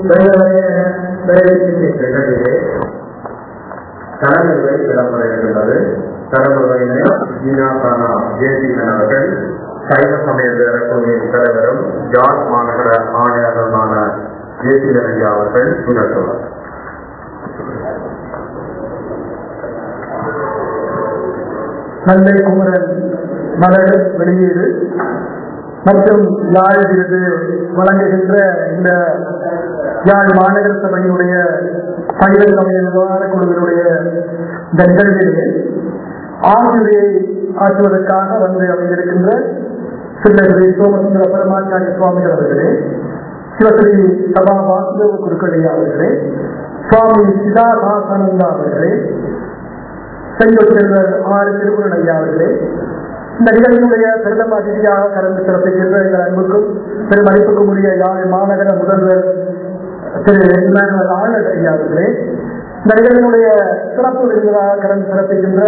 நிகழ்விலே தலைமுறை இடம்பெறுகின்றது தலைமுறையினர் ஜீனா கானா ஜேசிகன் அவர்கள் சைவ சமய பேரக்குழுவின் தலைவரும் ஜார்ஜ் மாநகர ஆணையாளருமான ஜேசிகன் ஐயா அவர்கள் உணர்த்துவார் நன்மை குமரன் மலர் வெளியீடு மற்றும் யாழ் விருது வழங்குகின்ற இந்த யாழ் மாநகர சபையினுடைய பயிர் சமய நிர்வாக குழுவினுடைய இந்த நிகழ்விலே ஆசிரியை ஆற்றுவதற்காக வந்து அமைந்திருக்கின்ற சில்லறை சோமசுந்தர பரமாச்சாரிய சுவாமிகள் அவர்களே சிவஸ்ரீ சபா வாசுதேவ குருக்கடியா அவர்களே சுவாமி சிதாசாசனந்தா அவர்களே செங்கோல் செல்வர் ஆறு திருக்குறள் ஐயா அவர்களே இந்த நிகழ்ச்சியுடைய பெருந்தம் அதிதியாக கலந்து சிறப்பிக்கின்ற எங்கள் அன்புக்கும் பெருமதிப்புக்கும் உரிய யாழ் மாநகர முதல்வர் திரு இமானுவல் ஆளுநர் ஐயா அவர்களே இந்த நிகழ்ச்சியினுடைய சிறப்பு விருதுகளாக கலந்து சிறப்பிக்கின்ற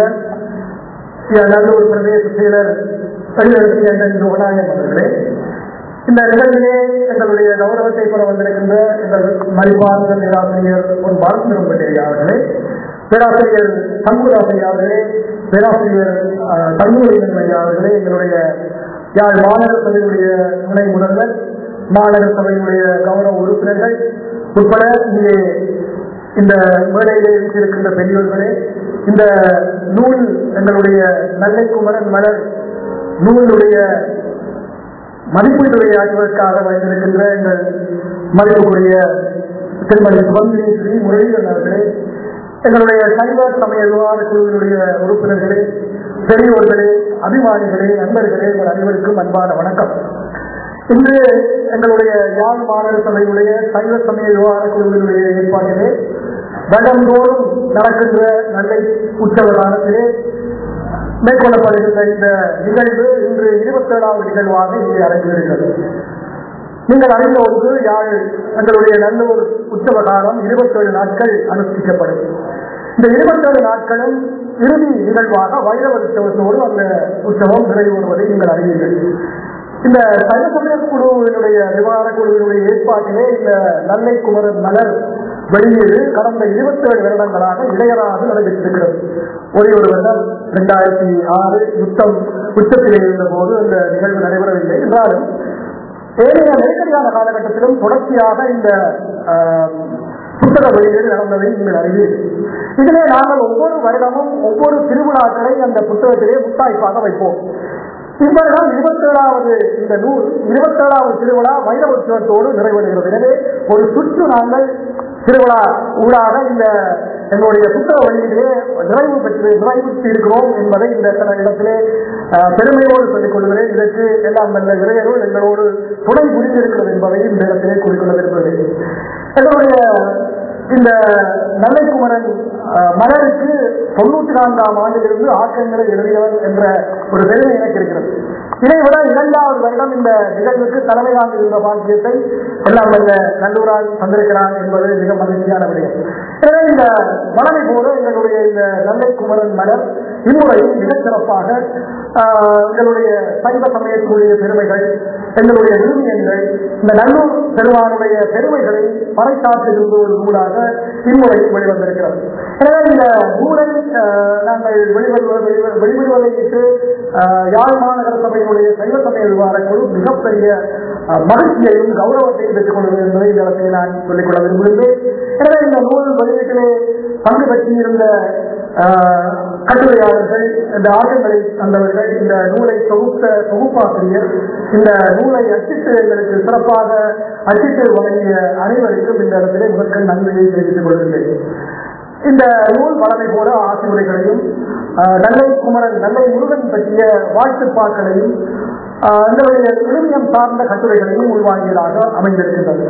நல்லூர் பிரதேச செயலர் பள்ளியரசி அண்ணன் ரோகநாயகம் அவர்களே இந்த நிகழ்விலே எங்களுடைய கௌரவத்தை பெற வந்திருக்கின்ற எங்கள் மதிப்பார்ந்த பேராசிரியர் ஒரு பாலசுரம்பட்டி ஐயா அவர்களே பேராசிரியர் சண்முகராசை அவர்களே பேராசிரியர் தன்முறையின் ஐயா அவர்களே எங்களுடைய யாழ் மாநகர சபையினுடைய துணை முதல்வர் மாநகர சபையினுடைய கௌரவ உறுப்பினர்கள் உட்பட இங்கே இந்த மேடையிலே இருக்கின்ற பெரியோர்களே இந்த நூல் எங்களுடைய நல்லை குமரன் மலர் நூலுடைய மதிப்பீட்டுரை ஆற்றுவதற்காக வைத்திருக்கின்ற எங்கள் மதிப்புக்குரிய திருமதி சுபந்திரி ஸ்ரீ முரளிதரன் அவர்களே எங்களுடைய சைவ சமய விவகார குழுவினுடைய உறுப்பினர்களே பெரியோர்களே அபிமானிகளே நண்பர்களே உங்கள் அனைவருக்கும் அன்பான வணக்கம் இன்று எங்களுடைய யாழ் மாநகர சபையினுடைய சைவ சமய விவகார குழுவினுடைய ஏற்பாட்டிலே வருடந்தோறும் நடக்கின்ற நல்லை உற்சவ காலத்திலே மேற்கொள்ளப்படுகின்ற இந்த நிகழ்வு இன்று இருபத்தி ஏழாவது நிகழ்வாக இங்கே அரங்கேறுகிறது நீங்கள் அறிந்த ஒன்று யாழ் எங்களுடைய நல்லூர் உற்சவ காலம் இருபத்தேழு நாட்கள் அனுஷ்டிக்கப்படும் இந்த இருபத்தேழு நாட்களும் இறுதி நிகழ்வாக வைரவ உற்சவத்தோடு அந்த உற்சவம் நிறைவேறுவதை நீங்கள் அறிவீர்கள் இந்த சைவ சமய குழுவினுடைய விவகார குழுவினுடைய ஏற்பாட்டிலே இந்த நல்லை குமரன் மலர் வெளியீடு கடந்த இருபத்தி ஏழு வருடங்களாக இடையராக நடைபெற்றிருக்கிறது ஒரே ஒரு வருடம் இரண்டாயிரத்தி ஆறு யுத்தம் உச்சத்திலே இருந்த போது அந்த நிகழ்வு நடைபெறவில்லை என்றாலும் ஏனைய நெருக்கடியான காலகட்டத்திலும் தொடர்ச்சியாக இந்த புத்தக வெளியீடு நடந்ததை நீங்கள் அறிவீர்கள் இதிலே நாங்கள் ஒவ்வொரு வருடமும் ஒவ்வொரு திருவிழாக்களை அந்த புத்தகத்திலே முத்தாய்ப்பாக வைப்போம் இவ்வருடம் இருபத்தி ஏழாவது இந்த நூல் இருபத்தி ஏழாவது திருவிழா வைரவ உற்சவத்தோடு நிறைவடைகிறது எனவே ஒரு சுற்று நாங்கள் திருவிழா ஊடாக இந்த எங்களுடைய புத்தக வழியிலே நிறைவு பெற்று நிறைவுற்று இருக்கிறோம் என்பதை இந்த இடத்திலே பெருமையோடு சொல்லிக் கொள்கிறேன் இதற்கு எல்லாம் நல்ல இளைஞர்கள் எங்களோடு துணை புரிந்திருக்கிறது என்பதையும் இந்த இடத்திலே கூறிக்கொள்ள விரும்புகிறேன் எங்களுடைய இந்த நல்லைக்குமரன் மலருக்கு தொண்ணூத்தி நான்காம் ஆண்டிலிருந்து ஆக்கங்களை எழுதியவர் என்ற ஒரு பெருமை எனக்கு இருக்கிறது இதை விட இரண்டாவது வருடம் இந்த நிகழ்வுக்கு தலைமை தாங்கியிருந்த பாக்கியத்தை எல்லாம் வல்ல நல்லூரால் தந்திருக்கிறார் என்பது மிக மகிழ்ச்சியான விடயம் எனவே இந்த மலரை போல எங்களுடைய இந்த நல்லை குமரன் மலர் இம்முறை மிகச் சிறப்பாக எங்களுடைய சைவ சமயத்துடைய பெருமைகள் எங்களுடைய விரும்பியங்கள் இந்த நல்லூர் பெருமானுடைய பெருமைகளை பறைசாற்றுகின்ற ஒரு நூலாக இம்முறை வெளிவந்திருக்கிறது எனவே இந்த நூலை நாங்கள் வெளிவருவதை வெளிவிடுவதையிட்டு யாழ் மாநகர சபையினுடைய சைவ சமய விவகார குழு மிகப்பெரிய மகிழ்ச்சியையும் கௌரவத்தையும் பெற்றுக் கொள்வது என்பதை இந்த இடத்தில் நான் சொல்லிக்கொள்ள விரும்புகின்றேன் எனவே இந்த நூல் வெளியீட்டிலே பங்கு பெற்றிருந்த கட்டுரையாளர்கள் இந்த ஆட்டங்களை தந்தவர்கள் இந்த நூலை தொகுத்த தொகுப்பாசிரியர் இந்த நூலை அச்சிட்டு எங்களுக்கு சிறப்பாக அச்சிட்டு வழங்கிய அனைவருக்கும் இந்த இடத்திலே முதற்கண் நன்மையை தெரிவித்துக் கொள்கின்றேன் இந்த நூல் வளமை போல ஆசிரியர்களையும் நல்லை குமரன் நல்லை முருகன் பற்றிய வாழ்த்துப்பாக்களையும் எங்களுடைய விழுமியம் சார்ந்த கட்டுரைகளையும் உள்வாங்கியதாக அமைந்திருக்கின்றது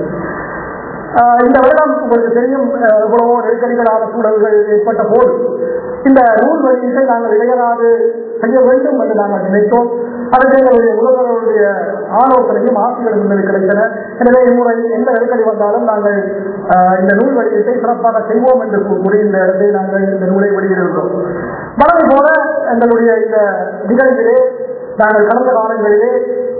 இந்த வருடம் உங்களுக்கு தெரியும் எவ்வளவோ நெருக்கடிகளான சூழல்கள் ஏற்பட்ட போது இந்த நூல் வெளியீட்டை நாங்கள் இளையராது செய்ய வேண்டும் என்று நாங்கள் நினைத்தோம் அதற்கு எங்களுடைய முதல்வர்களுடைய ஆலோசனையும் ஆசைகளும் எங்களுக்கு கிடைத்தன எனவே இம்முறை எந்த நெருக்கடி வந்தாலும் நாங்கள் இந்த நூல் வெளியீட்டை சிறப்பாக செய்வோம் என்று கூறி இந்த இடத்தை நாங்கள் இந்த நூலை வெளியிடுகிறோம் வளமை போல எங்களுடைய இந்த நிகழ்விலே நாங்கள் கடந்த காலங்களிலே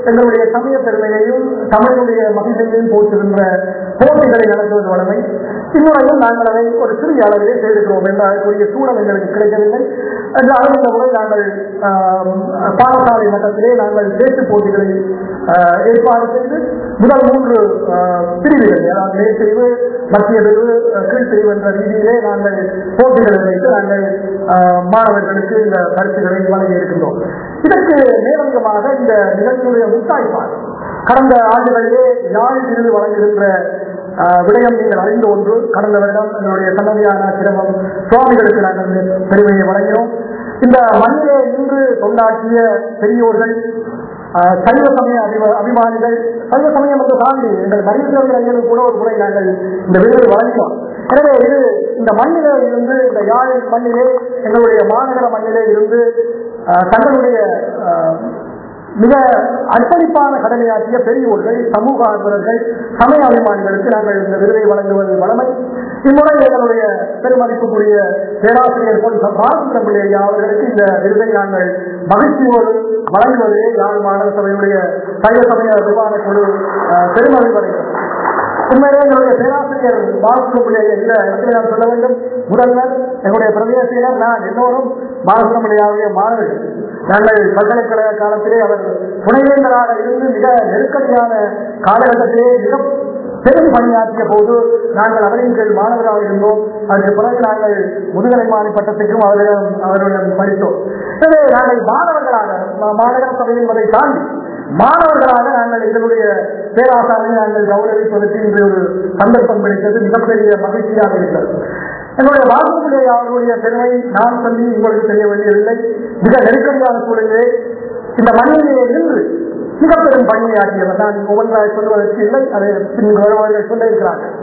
எங்களுடைய சமய பெருமையையும் தமிழுடைய மகிழ்ச்சியையும் போற்றுகின்ற போட்டிகளை நடத்துவது வளமை இம்முறையும் நாங்கள் அதை ஒரு சிறிய அளவிலே செய்திருக்கிறோம் என்ற அதற்குரிய சூழல் எங்களுக்கு கிடைக்கவில்லை என்றாலும் இந்த முறை நாங்கள் ஆஹ், பாடசாலை மட்டத்திலே நாங்கள் பேச்சு போட்டிகளை ஆஹ், ஏற்பாடு செய்து முதல் மூன்று ஆஹ், பிரிவுகள் அதாவது மேற்பிரிவு மத்திய பிரிவு அஹ், கீழ்பிரிவு என்ற ரீதியிலே நாங்கள் போட்டிகளை வைத்து நாங்கள் ஆஹ், மாணவர்களுக்கு இந்த பரிசுகளை வழங்கி இருக்கின்றோம் இதற்கு மேலங்கமாக இந்த நிகழ்ச்சியுடைய முத்தாய்ப்பார் கடந்த ஆண்டுகளிலே யாழ் விருது வழங்குகின்ற ஆஹ், விடயம் நீங்கள் அறிந்த ஒன்று கடந்த வருடம் எங்களுடைய சன்னதியான சிரமம் சுவாமிகளுக்கு நாங்கள் இந்த பெருமையை வழங்கினோம் இந்த மண்ணிலே இன்று கொண்டாற்றிய பெரியோர்கள் ஆஹ், சைவ சமய அபிம- அபிமானிகள் சைவ சமயம் என்று தாண்டி எங்கள் மரியாதை ஐயனுக்கு கூட ஒரு முறை நாங்கள் இந்த விருதை வழங்கினோம் எனவே இது இந்த மண்ணிலே இருந்து இந்த யாழ் மண்ணிலே எங்களுடைய மாநகர மண்ணிலே இருந்து ஆஹ், தங்களுடைய ஆஹ், மிக அர்ப்பணிப்பான கடமையாற்றிய பெரியோர்கள் சமூக ஆர்வலர்கள் சமய அபிமானிகளுக்கு நாங்கள் இந்த விருதை வழங்குவது வளமை இம்முறை எங்களுடைய பெருமதிப்புக்குரிய பேராசிரியர் பொன் பாலசுந்தரம் பிள்ளை ஐயா அவர்களுக்கு இந்த விருதை நாங்கள் மகிழ்ச்சியோடு வழங்குவதே யாழ் மாநகர சபையுடைய சைவ சமய விமான குழு அஹ், பெருமதி வருகிறது உண்மையிலே எங்களுடைய பேராசிரியர் பாலசுப்ரமணிய இந்த இடத்துல நான் சொல்ல வேண்டும் முதல்வர் எங்களுடைய பிரதேசியர் நான் எல்லோரும் பாலசுப்ரமணியாவுடைய மாணவர்கள் நாங்கள் பல்கலைக்கழக காலத்திலே அவர் துணைவேந்தராக இருந்து மிக நெருக்கடியான காலகட்டத்திலே மிக பெரும் பணியாற்றிய போது நாங்கள் அவரின் கீழ் மாணவராக இருந்தோம் அதற்கு பிறகு நாங்கள் முதுகலை மாணி பட்டத்துக்கும் அவரிடம் அவரிடம் படித்தோம் எனவே நாங்கள் மாணவர்களாக மா- மாநகர சபை என்பதை தாண்டி மாணவர்களாக நாங்கள் எங்களுடைய பேராசாரை நாங்கள் கௌரவிப்பதற்கு இன்று ஒரு சந்தர்ப்பம் கிடைத்தது மிகப்பெரிய மகிழ்ச்சியாக இருக்கிறது என்னுடைய வாக்குமுறை அவர்களுடைய பெருமை நான் சொல்லி உங்களுக்கு தெரிய வேண்டியதில்லை மிக நெருக்கடியான சூழலிலே இந்த மண்ணிலே நின்று மிக பெரும் பணியாற்றியவர் நான் ஒவ்வொன்றாய் சொல்வதற்கு இல்லை அதை பின் கௌரவர்கள் சொல்ல இருக்கிறார்கள்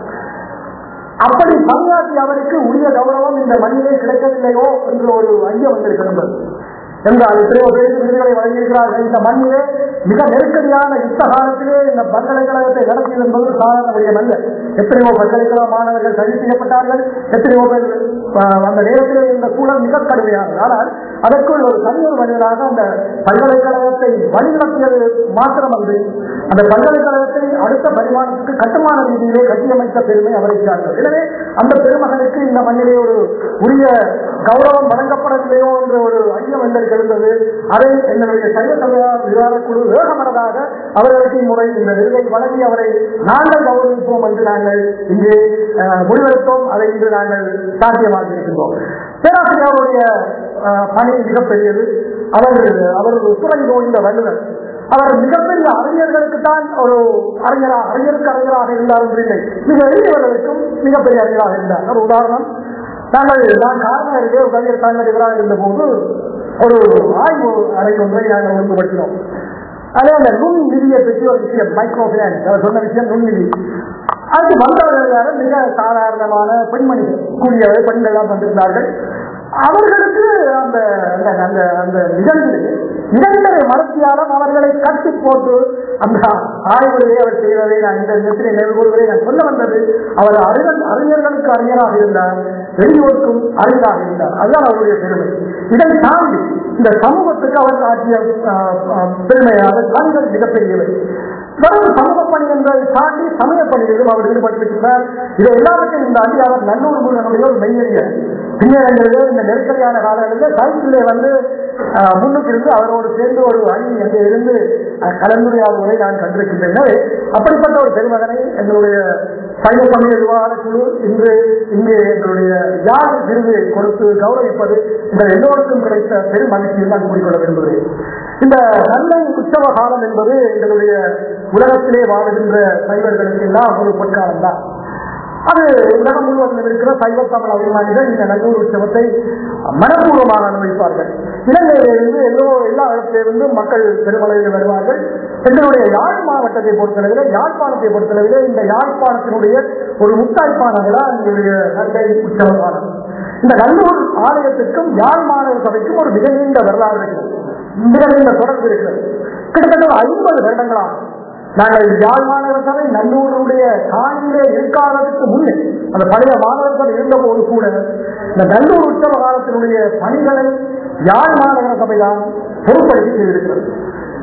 அப்படி பணியாற்றிய அவருக்கு உரிய கௌரவம் இந்த மண்ணிலே கிடைக்கவில்லையோ என்று ஒரு ஐயம் வந்திருக்கிறது என்றால் எத்தனையோ பேருக்கு விருதுகளை வழங்கியிருக்கிறார்கள் இந்த மண்ணிலே மிக நெருக்கடியான யுத்த காலத்திலே இந்த பல்கலைக்கழகத்தை நடத்தியது என்பது சாதாரண விடயம் அல்ல எத்தனையோ பல்கலைக்கழக மாணவர்கள் கைது செய்யப்பட்டார்கள் எத்தனையோ பேர் ஆஹ், அந்த நேரத்திலே இந்த சூழல் மிக கடுமையானது ஆனால் அதற்குள் ஒரு தனியொரு மனிதனாக அந்த பல்கலைக்கழகத்தை வழிநடத்தியது மாத்திரமன்று அந்த பல்கலைக்கழகத்தை அடுத்த பரிமாணத்துக்கு கட்டுமான ரீதியிலே கட்டியமைத்த பெருமை அவரை சார்ந்தது எனவே அந்த பெருமகனுக்கு இந்த மண்ணிலே ஒரு உரிய கௌரவம் வழங்கப்படவில்லையோ என்ற ஒரு ஐயம் எங்களுக்கு எழுந்தது அதை எங்களுடைய சைவ சமய விவாதக்குழு வேகமனதாக அவர்களுக்கு இம்முறை இந்த விருதை வழங்கி அவரை நாங்கள் கௌரவிப்போம் என்று நாங்கள் இங்கே அஹ், முடிவெடுத்தோம் அதை இன்று நாங்கள் சாத்தியமாக்கி இருக்கின்றோம் பேராசிரியருடைய அஹ், பணி மிகப்பெரியது அவர் அவர் ஒரு துறை நோய்ந்த வல்லுநர் அவர் மிகப்பெரிய அறிஞர்களுக்கு தான் ஒரு அறிஞரா அறிஞருக்கு அறிஞராக இருந்தார் என்று இல்லை மிக எளியவர்களுக்கும் மிகப்பெரிய அறிஞராக இருந்தார் ஒரு உதாரணம் நாங்கள் நான் காரணம் ஒரு கவிஞர் சாய்ந்தவர்களாக இருந்த போது ஒரு ஆய்வு அறை ஒன்றை நாங்கள் ஒழுங்குபடுத்தினோம் அதே அந்த நுண் நிதியை பற்றி ஒரு விஷயம் மைக்ரோ பினான்ஸ் அவர் சொன்ன விஷயம் நுண் நிதி அது வந்தவர்கள் யாரும் மிக சாதாரணமான பெண்மணிகள் கூடிய பெண்கள்லாம் வந்திருந்தார்கள் அவர்களுக்கு அந்த அந்த அந்த அந்த நிகழ்வில் இரண்டரை மரத்தியாலும் அவர்களை கட்டி போட்டு அந்த ஆய்வுகளை அவர் செய்வதை நான் இந்த நேரத்தில் நினைவு கூறுவதை நான் சொல்ல வந்தது அவர் அறிஞர் அறிஞர்களுக்கு அறிஞராக இருந்தார் வெளியோருக்கும் அறிஞராக இருந்தார் அதுதான் அவருடைய பெருமை இதை தாண்டி இந்த சமூகத்துக்கு அவர் காட்டிய ஆஹ், ஆஹ், பெருமையாக பணிகள் மிகப்பெரியவை வெறும் சமூக பணி என்பதை தாண்டி சமய பணிகளிலும் அவர் ஈடுபட்டிருக்கிறார் இதை எல்லாவற்றையும் இந்த அதிகாரம் நல்லூர் முருகனுடைய ஒரு மெய்யறிஞர் பின்னரங்களிலே இந்த நெருக்கடியான காலங்களில் சைக்கிளே வந்து ஆஹ், முன்னுக்கு இருந்து அவரோடு சேர்ந்து ஒரு அணி அங்கே இருந்து ஆஹ், கலந்துரையாடுவதை நான் கண்டிருக்கின்றேன் எனவே அப்படிப்பட்ட ஒரு பெருமகனை எங்களுடைய சைவ சமய விவகார குழு இன்று இங்கே எங்களுடைய யார் விருது கொடுத்து கௌரவிப்பது இந்த எல்லோருக்கும் கிடைத்த பெரும் மகிழ்ச்சியில் நான் கூறிக்கொள்ள விரும்புகிறேன் இந்த நல்லை உற்சவ காலம் என்பது எங்களுடைய உலகத்திலே வாழுகின்ற சைவர்களுக்கு எல்லாம் ஒரு பொற்காலம் தான் அது உலகம் முழுவதும் இருக்கிற சைவ தமிழ் அபிமானிகள் இந்த நல்லூர் உற்சவத்தை மனப்பூர்வமாக அனுபவிப்பார்கள் இலங்கையிலிருந்து எல்லோ எல்லா இடத்திலிருந்து மக்கள் பெருமளவில் வருவார்கள் எங்களுடைய யாழ் மாவட்டத்தை பொறுத்தளவிலே யாழ்ப்பாணத்தை பொறுத்தளவிலே இந்த யாழ்ப்பாணத்தினுடைய ஒரு முத்தாய்ப்பான விழா எங்களுடைய நல்லை உற்சவ காலம் இந்த நல்லூர் ஆலயத்துக்கும் யாழ் மாநகர சபைக்கும் ஒரு மிக நீண்ட வரலாறு இருக்கிறது மிக நீண்ட தொடர்பு இருக்கிறது கிட்டத்தட்ட ஒரு ஐம்பது வருடங்களாகும் நாங்கள் யாழ் மாநகர சபை நல்லூருடைய காணியிலே இருக்காததுக்கு முன்னே அந்த பழைய மாநகர சபை இருந்த போது கூட இந்த நல்லூர் உற்சவ காலத்தினுடைய பணிகளை யாழ் மாநகர சபை தான் பொறுப்படுத்தி செய்திருக்கிறது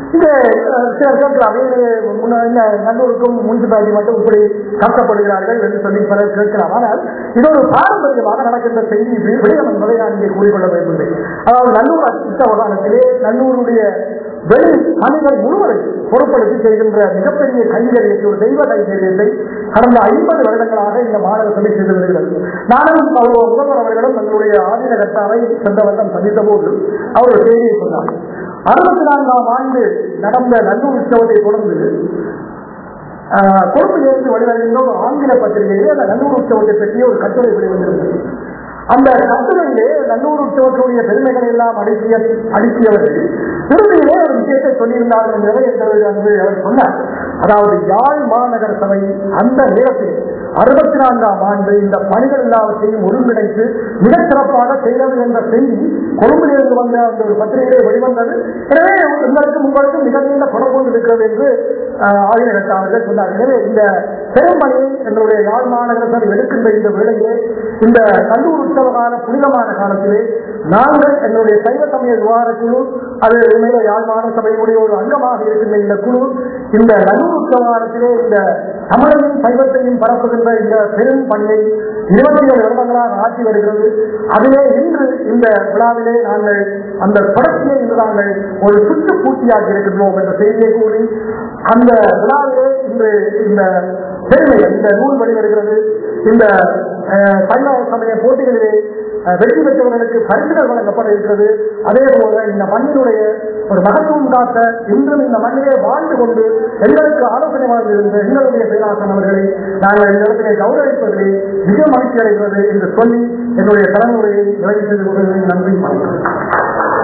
இங்க அஹ், சிலர் கேட்கலாம் "ஏன் முன்ன- இந்த நல்லூருக்கும் முனிசிபாலிட்டி மட்டும் இப்படி கஷ்டப்படுகிறார்கள் என்று சொல்லி பலர் கேட்கலாம் ஆனால் இது ஒரு பாரம்பரியமாக நடக்கின்ற செய்தி வி- விடயம் என்பதை நான் இங்கே கூறிக்கொள்ள விரும்புகிறேன் அதாவது நல்லூர் உத்தவகாலத்திலே நல்லூருடைய வெளி பணிகள் முழுவதையும் பொறுப்படுத்தி செய்கின்ற மிகப்பெரிய கைங்கரியத்தை ஒரு தெய்வ கைங்கரியத்தை கடந்த ஐம்பது வருடங்களாக இந்த மாநகர சபை செய்து வருகிறது நானும் அவர் முதல்வர் அவர்களும் எங்களுடைய ஆதீன கட்டாரை சென்ற வருடம் சந்தித்த போது அவர் ஒரு செய்தியை சொன்னார் அறுபத்தி நான்காம் ஆண்டு நடந்த நல்லூர் உற்சவத்தை தொடர்ந்து ஆஹ், கொழும்பிலிருந்து வெளிவருகின்ற ஒரு ஆங்கில பத்திரிகையிலே அந்த நல்லூர் உற்சவத்தை பற்றிய ஒரு கட்டுரை வெளிவந்திருந்தது அந்த கட்டுரையிலே நல்லூர் உற்சவத்துடைய பெருமைகளை எல்லாம் அடுக்கிய அடுக்கியவர்கள் இறுதியிலே ஒரு விஷயத்தை சொல்லியிருந்தார்கள் என்பதை எங்களுக்கு அன்று அவர் சொன்னார் அதாவது யாழ் மாநகர சபை அந்த நேரத்தில் அறுபத்தி நான்காம் ஆண்டு இந்த பணிகள் எல்லாவற்றையும் ஒருங்கிணைத்து மிகச் சிறப்பாக செய்தது என்ற செய்தி கொழும்பிலிருந்து வந்த அந்த ஒரு பத்திரிகையிலே வெளிவந்தது எனவே உங்களுக்கும் உங்களுக்கும் மிக நீண்ட தொடர்பு இருக்கிறது என்று ஆளுநர் அவர்கள் சொன்னார் எனவே இந்த பெரும்பணியை எங்களுடைய யாழ் மாநகர சபை எடுக்கின்ற இந்த வேளையிலே இந்த கல்லூர் உற்சவகால புனிதமான காலத்திலே நாங்கள் எங்களுடைய சைவ சமய விவகார குழு அது உண்மையில யாழ் மாநகர சபையினுடைய ஒரு அங்கமாக இருக்கின்ற இந்த குழு இந்த நல்லூர் உற்சவகாலத்திலே இந்த தமிழையும் சைவத்தையும் பரப்புகின்ற இந்த பெரும் பணியை இருபத்தி ஏழு வருடங்களாக ஆட்சி வருகிறது அதிலே இன்று இந்த விழாவிலே நாங்கள் அந்த தொடர்ச்சியை இன்று நாங்கள் ஒரு சுற்று பூர்த்தியாக்கி இருக்கின்றோம் என்ற செய்தியை கூறி அந்த விழாவிலே இன்று இந்த பெருமை இந்த நூல் வெளிவருகிறது இந்த அஹ், சைவ சமய போட்டிகளிலே அஹ், வெற்றி பெற்றவர்களுக்கு பரிசுகள் வழங்கப்பட இருக்கிறது அதே போல இந்த மண்ணினுடைய ஒரு மகத்துவம் காத்த இன்றும் இந்த மண்ணிலே வாழ்ந்து கொண்டு எங்களுக்கு ஆலோசனை வழங்கியிருந்த எங்களுடைய பேராசன் அவர்களை நாங்கள் இந்த இடத்திலே கௌரவிப்பதிலே மிக மகிழ்ச்சி அடைகிறது என்று சொல்லி என்னுடைய தலைமுறையை நிறைவு செய்து கொள்வதில் நன்றி வணக்கம்